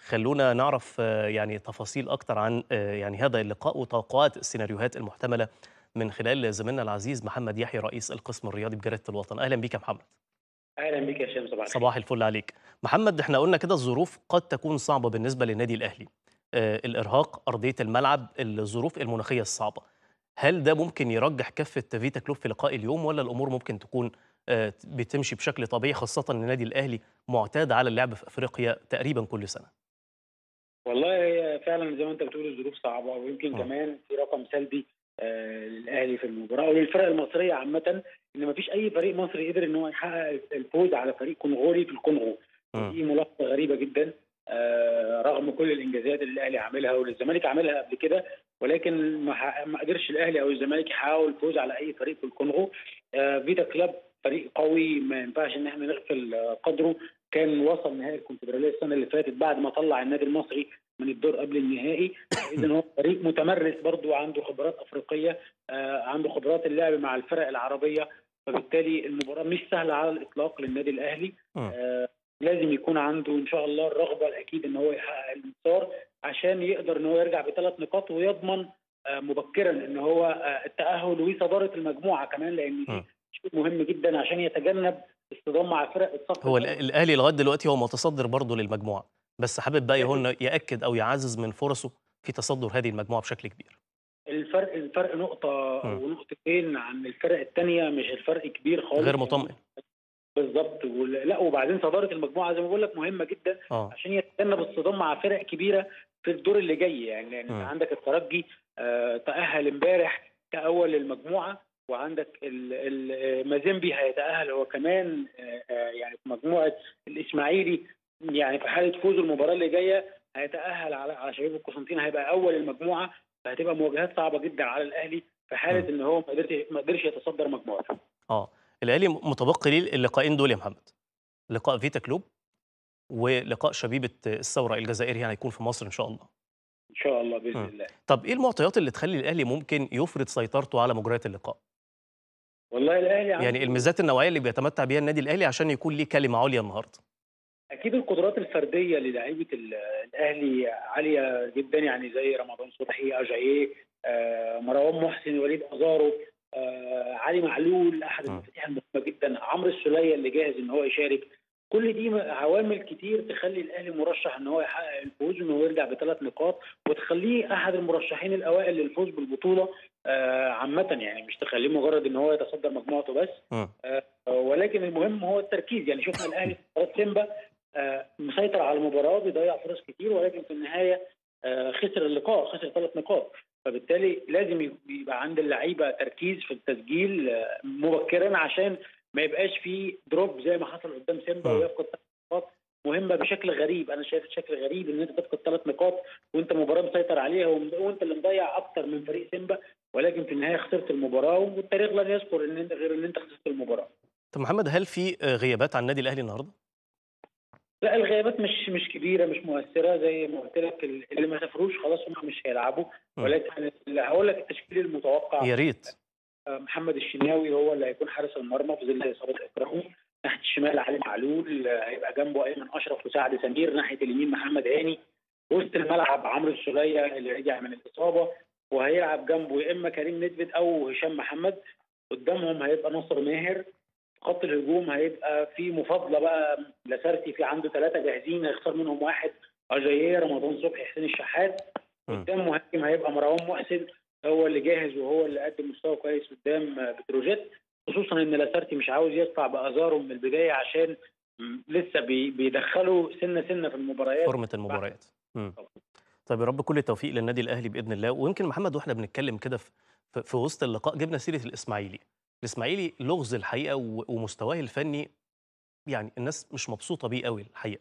خلونا نعرف يعني تفاصيل أكتر عن يعني هذا اللقاء وتوقعات السيناريوهات المحتملة من خلال زميلنا العزيز محمد يحيى رئيس القسم الرياضي بجريدة الوطن أهلا بك يا محمد اهلا بك يا هشام صباح الخير صباح الفل عليك محمد احنا قلنا كده الظروف قد تكون صعبة بالنسبة للنادي الأهلي آه الإرهاق أرضية الملعب الظروف المناخية الصعبة هل ده ممكن يرجح كفة فيتا كلوب في لقاء اليوم ولا الأمور ممكن تكون آه بتمشي بشكل طبيعي خاصة أن النادي الأهلي معتاد على اللعب في أفريقيا تقريبا كل سنة والله هي فعلا زي ما انت بتقول الظروف صعبه ويمكن م. كمان في رقم سلبي آه للاهلي في المباراه او للفرق المصريه عامه ان ما فيش اي فريق مصري قدر ان هو يحقق الفوز على فريق كونغولي في الكونغو دي ملاحظه غريبه جدا آه رغم كل الانجازات اللي الاهلي عاملها والزمالك عاملها قبل كده ولكن ما قدرش الاهلي او الزمالك يحققوا الفوز على اي فريق في الكونغو آه فيتا كلاب فريق قوي ما ينفعش ان احنا نغفل قدره كان وصل نهائي الكونفدراليه السنه اللي فاتت بعد ما طلع النادي المصري من الدور قبل النهائي اذا هو فريق متمرس برضه عنده خبرات افريقيه آه عنده خبرات اللعب مع الفرق العربيه فبالتالي المباراه مش سهله على الاطلاق للنادي الاهلي آه لازم يكون عنده ان شاء الله الرغبه الاكيد ان هو يحقق الانتصار عشان يقدر ان هو يرجع بثلاث نقاط ويضمن آه مبكرا ان هو آه التاهل وصداره المجموعه كمان لان دي شيء مهم جدا عشان يتجنب الصدام مع فرق الصف هو الاهلي لغايه دلوقتي هو متصدر برضه للمجموعه بس حابب بقى هنا ياكد او يعزز من فرصه في تصدر هذه المجموعه بشكل كبير الفرق الفرق نقطه او نقطتين عن الفرق الثانيه مش الفرق كبير خالص غير مطمئن بالظبط لا وبعدين صداره المجموعه زي ما بقول لك مهمه جدا أوه. عشان يتجنب الصدام مع فرق كبيره في الدور اللي جاي يعني لان يعني عندك الترجي آه تاهل امبارح كاول المجموعه وعندك مازيمبي هيتاهل هو كمان يعني في مجموعه الاسماعيلي يعني في حاله فوز المباراه اللي جايه هيتاهل على على شباب القسنطين هيبقى اول المجموعه فهتبقى مواجهات صعبه جدا على الاهلي في حاله م. ان هو ما قدرش ما قدرش يتصدر مجموعته. اه الاهلي متبقي ليه اللقاءين دول يا محمد. لقاء فيتا كلوب ولقاء شبيبه الثوره الجزائري هيكون في مصر ان شاء الله. ان شاء الله باذن م. الله. طب ايه المعطيات اللي تخلي الاهلي ممكن يفرض سيطرته على مجريات اللقاء؟ والله الاهلي يعني الميزات النوعيه اللي بيتمتع بيها النادي الاهلي عشان يكون ليه كلمه عليا النهارده اكيد القدرات الفرديه للاعيبه الاهلي عاليه جدا يعني زي رمضان صبحي اجاييه آه مروان محسن وليد ازارو آه علي معلول احد المفاتيح المهمه جدا عمرو السوليه اللي جاهز ان هو يشارك كل دي عوامل كتير تخلي الاهلي مرشح ان هو يحقق الفوز وان هو يرجع بثلاث نقاط وتخليه احد المرشحين الاوائل للفوز بالبطوله آه عامه يعني مش تخليه مجرد ان هو يتصدر مجموعته بس آه ولكن المهم هو التركيز يعني شفنا الاهلي في مباراه سيمبا آه مسيطر على المباراه بيضيع فرص كتير ولكن في النهايه آه خسر اللقاء خسر ثلاث نقاط فبالتالي لازم يبقى عند اللعيبه تركيز في التسجيل آه مبكرا عشان ما يبقاش في دروب زي ما حصل قدام سيمبا ويفقد ثلاث نقاط مهمه بشكل غريب انا شايف بشكل غريب ان انت تفقد ثلاث نقاط وانت مباراه مسيطر عليها وانت اللي مضيع اكتر من فريق سيمبا ولكن في النهايه خسرت المباراه والتاريخ لن يذكر ان انت غير ان انت خسرت المباراه. طب محمد هل في غيابات عن النادي الاهلي النهارده؟ لا الغيابات مش مش كبيره مش مؤثره زي ما قلت لك اللي ما سافروش خلاص هم مش هيلعبوا ولكن اللي هقول لك التشكيل المتوقع يا ريت محمد الشناوي هو اللي هيكون حارس المرمى في ظل اصابه اكرامي ناحيه الشمال علي معلول هيبقى جنبه ايمن اشرف وسعد سمير ناحيه اليمين محمد هاني وسط الملعب عمرو السوليه اللي رجع من الاصابه وهيلعب جنبه يا اما كريم ندفد او هشام محمد قدامهم هيبقى ناصر ماهر خط الهجوم هيبقى في مفاضله بقى لاسارتي في عنده ثلاثه جاهزين هيختار منهم واحد اجاييه رمضان صبحي حسين الشحات قدام مهاجم هيبقى مروان محسن هو اللي جاهز وهو اللي قدم مستوى كويس قدام بتروجيت خصوصا ان لاسارتي مش عاوز يطلع بازاره من البدايه عشان لسه بيدخلوا سنه سنه في المباريات فورمه المباريات طيب يا رب كل التوفيق للنادي الاهلي باذن الله ويمكن محمد واحنا بنتكلم كده في, في وسط اللقاء جبنا سيره الاسماعيلي الاسماعيلي لغز الحقيقه ومستواه الفني يعني الناس مش مبسوطه بيه قوي الحقيقه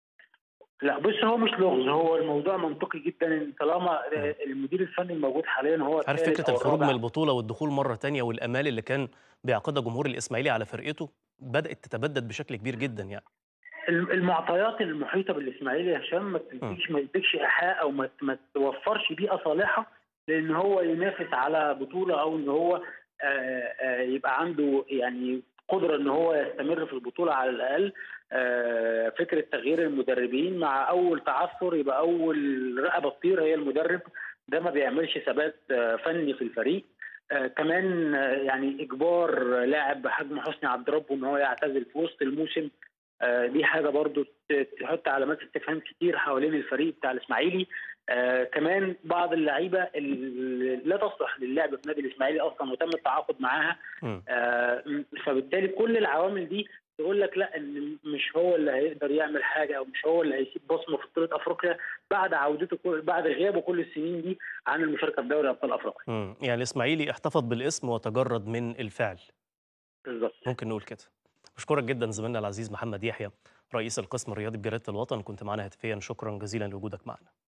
لا بص هو مش لغز هو الموضوع منطقي جدا ان طالما المدير الفني الموجود حاليا هو عارف فكره الخروج من البطوله والدخول مره تانية والامال اللي كان بيعقدها جمهور الاسماعيلي على فرقته بدات تتبدد بشكل كبير جدا يعني المعطيات المحيطه بالاسماعيلي يا هشام ما تديكش ما تديكش ايحاء او ما, ما توفرش بيئه صالحه لان هو ينافس على بطوله او ان هو آآ آآ يبقى عنده يعني قدره ان هو يستمر في البطوله على الاقل آه، فكره تغيير المدربين مع اول تعثر يبقى اول رقبه تطير هي المدرب ده ما بيعملش ثبات آه، فني في الفريق آه، كمان آه، يعني اجبار لاعب بحجم حسني عبد ربه ان هو يعتزل في وسط الموسم آه، دي حاجه برضو ت- تحط علامات استفهام كتير حوالين الفريق بتاع الاسماعيلي آه كمان بعض اللعيبه اللي لا تصلح للعب في نادي الاسماعيلي اصلا وتم التعاقد معاها مم. آه فبالتالي كل العوامل دي تقول لك لا ان مش هو اللي هيقدر يعمل حاجه او مش هو اللي هيسيب بصمه في بطوله افريقيا بعد عودته كل بعد غيابه كل السنين دي عن المشاركه في دوري ابطال افريقيا مم. يعني الاسماعيلي احتفظ بالاسم وتجرد من الفعل بالظبط ممكن نقول كده بشكرك جدا زميلنا العزيز محمد يحيى رئيس القسم الرياضي بجريده الوطن كنت معنا هاتفيا شكرا جزيلا لوجودك معنا